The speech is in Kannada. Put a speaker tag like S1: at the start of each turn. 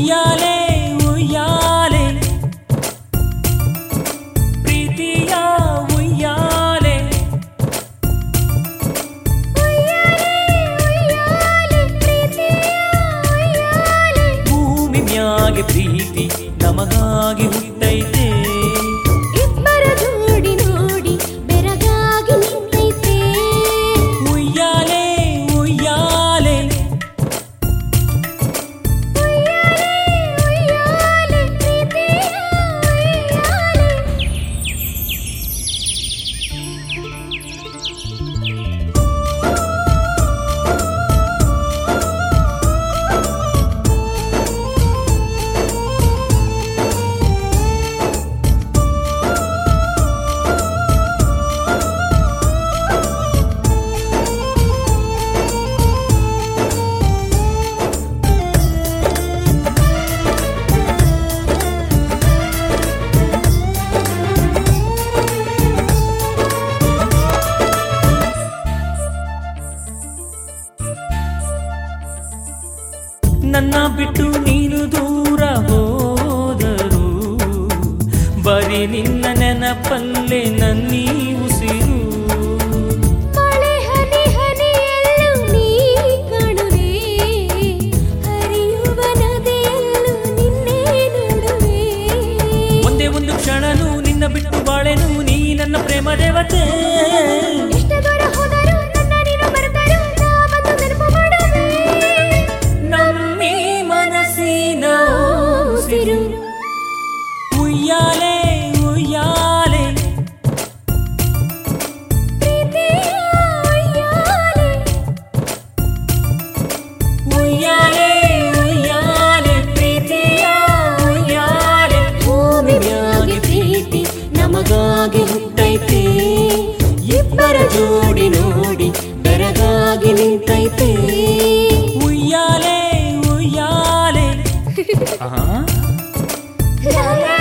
S1: ಉಯ್ಯಾಲೆ ಉಯ್ಯಾಲೆ ಪ್ರೀತಿಯ ಉಯ್ಯಾಲೆ ಭೂಮಿ ಮ್ಯಾಗೆ ಪ್ರೀತಿ ನಮಗಾಗಿ ಹುಟ್ಟೈತೆ
S2: ಇಬ್ಬರ ಜೋಡಿ ನೋಡಿ ಬೆರಗಾಗಿ ನಿಂತೈತೆ
S1: ಉಯ್ಯಾಲೆ ಉಯ್ಯಾಲೆ
S2: ಉಯ್ಯಾಲೆ ಪ್ರೀತಿಯ ಉಯ್ಯಾಲೆ
S1: ನನ್ನ ಬಿಟ್ಟು ನೀನು ದೂರ ಹೋದರು ಬರೀ ನಿನ್ನ ನೆನಪಲ್ಲೇ ನನ್ನೀ ಉಸಿರು
S2: ಮಳೆ ಹನಿ ಹನಿಯಲ್ಲೂ ನೀ ಕಾಣುವೆ ಹರಿಯುವ ನದಿಯಲ್ಲೂ ನಿನ್ನೆ ನೋಡುವೆ
S1: ಒಂದೇ ಒಂದು ಕ್ಷಣನೂ ನಿನ್ನ ಬಿಟ್ಟು ಬಾಳೆನು ನೀ ನನ್ನ ಪ್ರೇಮ ದೇವತೆ
S2: ಎಷ್ಟು ದೂರ ಹೋದರೂ ನನ್ನ ನೀನು ಬರ್ತಾರೋ ನಾ ಬಂದು ನೆನಪು ಮಾಡುವೆ
S1: ನಮ್ಮಿ ಮನಸ್ಸಿನ ಉಸಿರು ಉಯ್ಯಾಲೆ ಉಯ್ಯಾಲೆ
S2: ಪ್ರೀತಿಯ ಉಯ್ಯಾಲೆ
S1: ಉಯ್ಯಾಲೆ ಉಯ್ಯಾಲೆ ಪ್ರೀತಿಯ ಉಯ್ಯಾಲೆ
S2: ಭೂಮಿ ಮ್ಯಾಗೆ ಪ್ರೀತಿ ನಮಗಾಗಿ ಹುಟ್ಟೈತೆ ಇಬ್ಬರ ಜೋಡಿ ನೋಡಿ ಬೆರಗಾಗಿ ನಿಂತೈತೆ
S1: ಉಯ್ಯಾಲೆ ಉಯ್ಯಾಲೆ ಆಹಾ
S2: ಲಾ ಲಾ